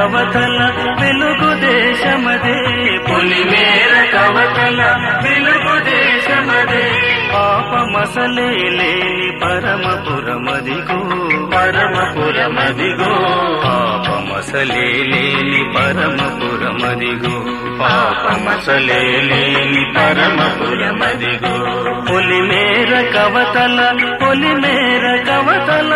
కవతల వెలుగు దేశమదే పొలిమేర కవతల వెలుగు దేశమదే పాపమసలే లేని పరమపురమదిగో పరమపురమదిగో పాపమసలే లేని పరమపురమదిగో పాపమసలే లేని పరమపురమదిగో పొలిమేర కవతల పొలిమేర కవతల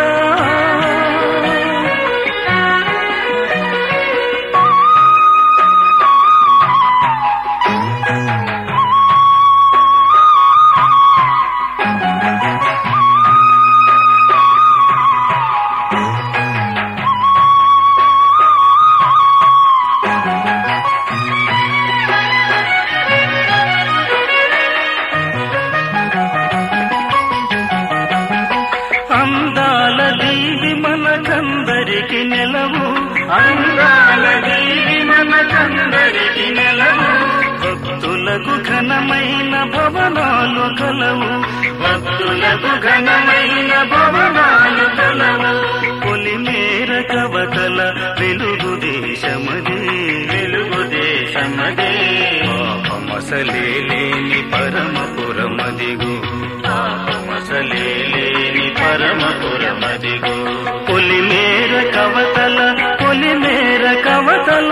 అందాల దీవి మనకందరికి నెలవు అందాల దీవి మనకందరికి నెలవు భక్తులకు ఘనమైన భవనాలు కలవు భక్తులకు ఘనమైన భవనాలు కలవు పొలిమేర కవతల వెలుగు దేశమదే వెలుగు దేశమదే పాపమసలే లేని పరమపురమదిగు పాపమసలే లేని పరమపురమదిగు పొలిమేర కవతల పొలిమేర కవతల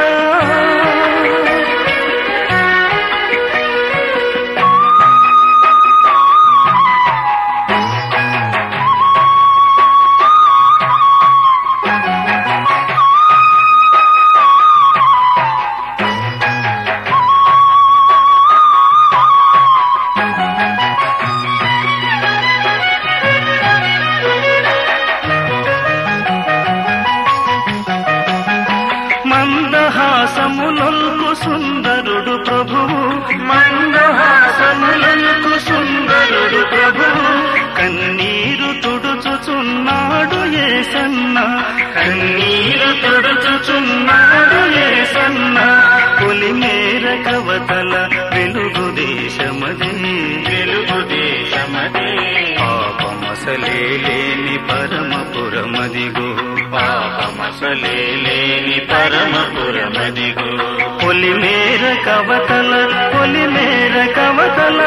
మందహాసములకు సుందరుడు ప్రభువు మందహాసములకు సుందరుడు ప్రభువు కన్నీరు తుడుచుచున్నాడు ఏసన్న కన్నీరు తుడుచుచున్నాడు ఏసన్న పొలిమేర కవతల వెలుగు దేశమదే వెలుగు దేశమదే పాపమసలే లేని పరమపురమదిగో పాపమసలే లేని పరమపురమదిగో పొలిమేర కవతల పొలిమేర కవతల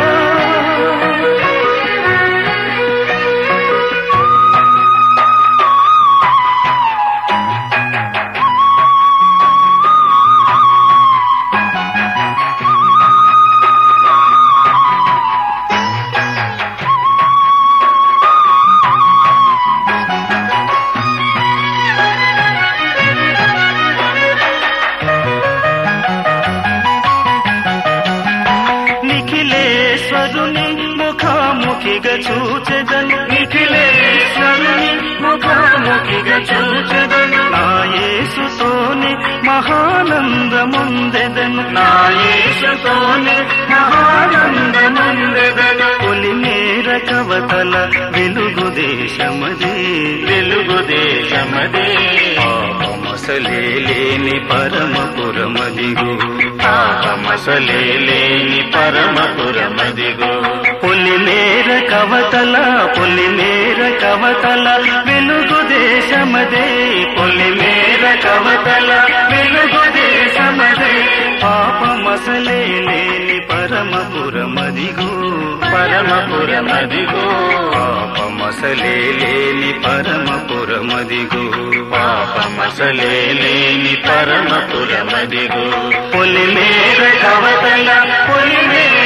నిఖిలేశ్వరుని ముఖాముఖిగా చూచెదను నిఖిలేశ్వరుని ముఖాముఖిగా చూచెదను నా యేసుతోని మహానందముందెదను నా యేసుతోని మహానందముందెదను పొలిమేర కవతల వెలుగు దేశమదే వెలుగు దేశమదే పాపమసలే లేని పరమపురమదిగో పాపమసలే లేని పరమపురమదిగో పొలిమేర కవతల పొలిమేర కవతల వెలుగు దేశమదే పొలిమేర కవతల వెలుగు దేశమదే పాపమసలే లేని పరమపురమదిగో పరమపురమదిగో పాపమసలే లేని పరమపురమదిగో పాపమసలే లేని పరమపురమదిగో పొలిమేర కవతల పొలిమేర